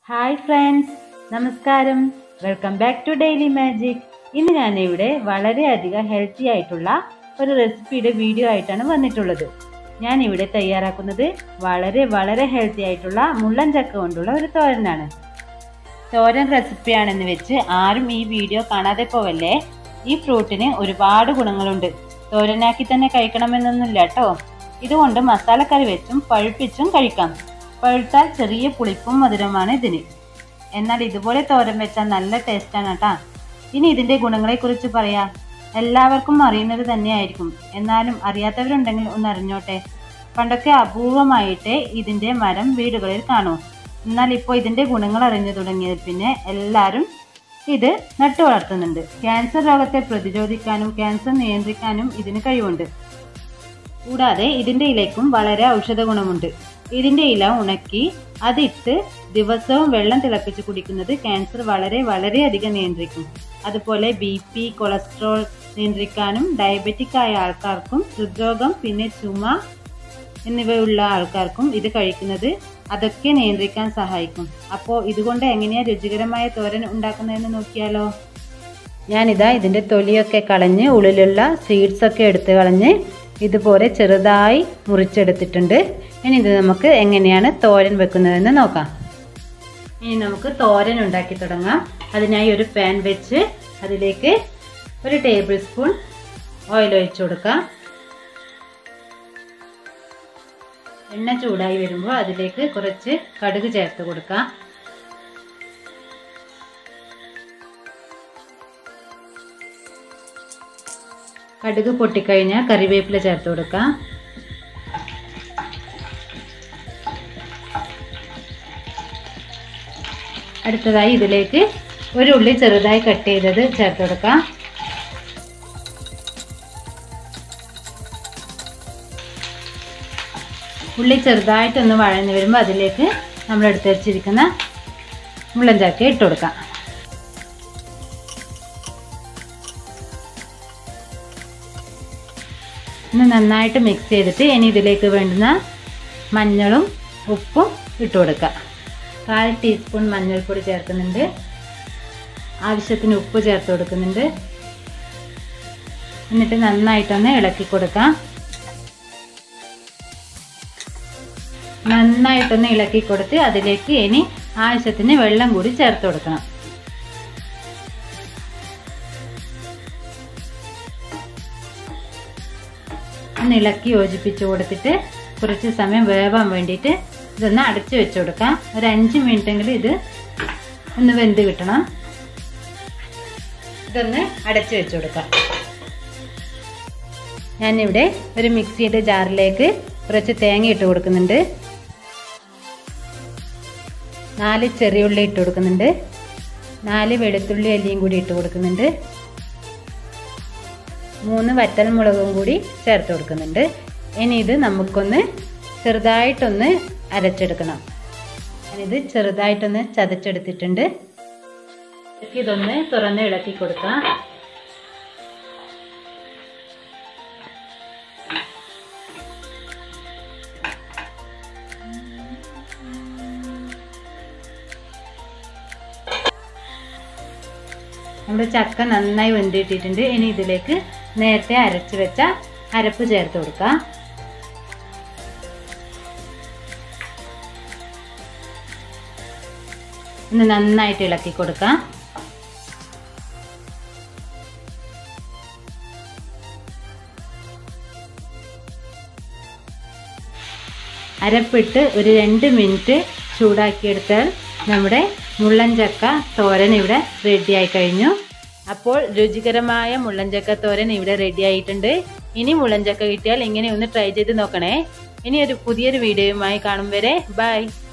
hi friends നമസ്കാരം welcome back to daily magic ഇന്ന് ഞാനിവിടെ വളരെയധികം ഹെൽത്തി ആയിട്ടുള്ള ഒരു റെസിപ്പിയുടെ വീഡിയോ ആയിട്ടാണ് വന്നിട്ടുള്ളത് ഞാൻ ഇവിടെ തയ്യാറാക്കുന്നത് വളരെ വളരെ ഹെൽത്തി ആയിട്ടുള്ള മുള്ളൻ ചക്ക കൊണ്ടുള്ള ഒരു തോരനാണ് തോരൻ റെസിപ്പിയാണെന്ന് വെച്ച് ആരും ഈ വീഡിയോ കാണാതെ പോവല്ലേ ഈ ഫ്രൂട്ടിന് ഒരുപാട് ഗുണങ്ങളുണ്ട് തോരനാക്കി തന്നെ കഴിക്കണമെന്നൊന്നുമില്ല കേട്ടോ ഇതുകൊണ്ട് മസാലക്കറി വെച്ചും പഴുപ്പിച്ചും കഴിക്കാം പഴുത്താൽ ചെറിയ പുളിപ്പും മധുരമാണ് ഇതിന് എന്നാൽ ഇതുപോലെ തോരൻ വെച്ചാൽ നല്ല ടേസ്റ്റാണ് കേട്ടാ ഇനി ഇതിൻ്റെ ഗുണങ്ങളെക്കുറിച്ച് പറയാം എല്ലാവർക്കും അറിയുന്നത് തന്നെയായിരിക്കും എന്നാലും അറിയാത്തവരുണ്ടെങ്കിൽ ഒന്ന് അറിഞ്ഞോട്ടെ പണ്ടൊക്കെ അപൂർവമായിട്ടേ ഇതിൻ്റെ മരം വീടുകളിൽ കാണൂ എന്നാൽ ഇപ്പോൾ ഇതിൻ്റെ ഗുണങ്ങൾ അറിഞ്ഞു തുടങ്ങിയത് പിന്നെ എല്ലാവരും ഇത് നട്ടു വളർത്തുന്നുണ്ട് ക്യാൻസർ രോഗത്തെ പ്രതിരോധിക്കാനും ക്യാൻസർ നിയന്ത്രിക്കാനും ഇതിന് കഴിവുണ്ട് കൂടാതെ ഇതിൻ്റെ ഇലയ്ക്കും വളരെ ഔഷധ ഗുണമുണ്ട് ഇതിൻ്റെ ഇല ഉണക്കി അതിട്ട് ദിവസവും വെള്ളം തിളപ്പിച്ച് കുടിക്കുന്നത് ക്യാൻസർ വളരെ വളരെയധികം നിയന്ത്രിക്കും അതുപോലെ ബി പി കൊളസ്ട്രോൾ നിയന്ത്രിക്കാനും ഡയബറ്റിക് ആയ ആൾക്കാർക്കും ഹൃദ്രോഗം പിന്നെ ചുമ എന്നിവയുള്ള ആൾക്കാർക്കും ഇത് കഴിക്കുന്നത് അതൊക്കെ നിയന്ത്രിക്കാൻ സഹായിക്കും അപ്പോൾ ഇതുകൊണ്ട് എങ്ങനെയാ രുചികരമായ തോരൻ ഉണ്ടാക്കുന്നതെന്ന് നോക്കിയാലോ ഞാനിതാ ഇതിൻ്റെ തൊലിയൊക്കെ കളഞ്ഞ് ഉള്ളിലുള്ള സീഡ്സ് ഒക്കെ എടുത്ത് കളഞ്ഞ് ഇതുപോലെ ചെറുതായി മുറിച്ചെടുത്തിട്ടുണ്ട് ഇനി ഇത് നമുക്ക് എങ്ങനെയാണ് തോരൻ വെക്കുന്നതെന്ന് നോക്കാം ഇനി നമുക്ക് തോരൻ ഉണ്ടാക്കി തുടങ്ങാം അതിനായി ഒരു പാൻ വെച്ച് അതിലേക്ക് ഒരു ടേബിൾ സ്പൂൺ ഓയിൽ ഒഴിച്ചു കൊടുക്കാം എണ്ണ ചൂടായി വരുമ്പോൾ അതിലേക്ക് കുറച്ച് കടുക് ചേർത്ത് കൊടുക്കാം കടുക് പൊട്ടിക്കഴിഞ്ഞാൽ കറിവേപ്പില ചേർത്ത് കൊടുക്കാം അടുത്തതായി ഇതിലേക്ക് ഒരു ഉള്ളി ചെറുതായി കട്ട് ചെയ്തത് ചേർത്ത് കൊടുക്കാം ഉള്ളി ചെറുതായിട്ടൊന്ന് വഴഞ്ഞു വരുമ്പോൾ അതിലേക്ക് നമ്മൾ എടുത്ത് വെച്ചിരിക്കുന്ന മുള്ളൻ ചക്ക ഇട്ട് കൊടുക്കാം ഒന്ന് നന്നായിട്ട് മിക്സ് ചെയ്തിട്ട് ഇനി ഇതിലേക്ക് വേണ്ടുന്ന മഞ്ഞളും ഉപ്പും ഇട്ട് കൊടുക്കുക കാൽ ടീസ്പൂൺ മഞ്ഞൾപ്പൊടി ചേർക്കുന്നുണ്ട് ആവശ്യത്തിന് ഉപ്പ് ചേർത്ത് കൊടുക്കുന്നുണ്ട് എന്നിട്ട് നന്നായിട്ടൊന്ന് ഇളക്കി കൊടുക്കാം നന്നായിട്ടൊന്ന് ഇളക്കി കൊടുത്ത് അതിലേക്ക് ഇനി ആവശ്യത്തിന് വെള്ളം കൂടി ചേർത്ത് കൊടുക്കണം ഒന്ന് ഇളക്കി യോജിപ്പിച്ച് കൊടുത്തിട്ട് കുറച്ച് സമയം വേവാൻ വേണ്ടിയിട്ട് ഇതൊന്ന് അടച്ചു വെച്ച് കൊടുക്കാം ഒരു അഞ്ച് മിനിറ്റെങ്കിലും ഇത് ഒന്ന് വെന്ത് കിട്ടണം ഇതൊന്ന് അടച്ചു വെച്ച് കൊടുക്കാം ഞാനിവിടെ ഒരു മിക്സിയുടെ ജാറിലേക്ക് കുറച്ച് തേങ്ങ ഇട്ട് കൊടുക്കുന്നുണ്ട് നാല് ചെറിയുള്ളി ഇട്ട് കൊടുക്കുന്നുണ്ട് നാല് വെളുത്തുള്ളി അല്ലിയും കൂടി ഇട്ട് കൊടുക്കുന്നുണ്ട് മൂന്ന് വറ്റൽ മുളകും കൂടി ചേർത്ത് കൊടുക്കുന്നുണ്ട് ഇനി ഇത് നമുക്കൊന്ന് ചെറുതായിട്ടൊന്ന് അരച്ചെടുക്കണം ഞാനിത് ചെറുതായിട്ടൊന്ന് ചതച്ചെടുത്തിട്ടുണ്ട് ഇതൊന്ന് തുറന്ന് ഇളക്കി കൊടുക്കാം നമ്മുടെ ചക്ക നന്നായി വെന്തിട്ടിട്ടുണ്ട് ഇനി ഇതിലേക്ക് നേരത്തെ അരച്ച് വെച്ച അരപ്പ് ചേർത്ത് കൊടുക്കാം ഒന്ന് നന്നായിട്ട് ഇളക്കി കൊടുക്കാം അരപ്പിട്ട് ഒരു രണ്ട് മിനിറ്റ് ചൂടാക്കിയെടുത്താൽ നമ്മുടെ മുള്ളൻ ചക്ക തോരൻ ഇവിടെ റെഡിയായി കഴിഞ്ഞു അപ്പോൾ രുചികരമായ മുള്ളൻചക്ക തോരൻ ഇവിടെ റെഡി ആയിട്ടുണ്ട് ഇനി മുള്ളൻചക്ക കിട്ടിയാൽ ഇങ്ങനെ ഒന്ന് ട്രൈ ചെയ്ത് നോക്കണേ ഇനി ഒരു പുതിയൊരു വീഡിയോയുമായി കാണും വരെ ബൈ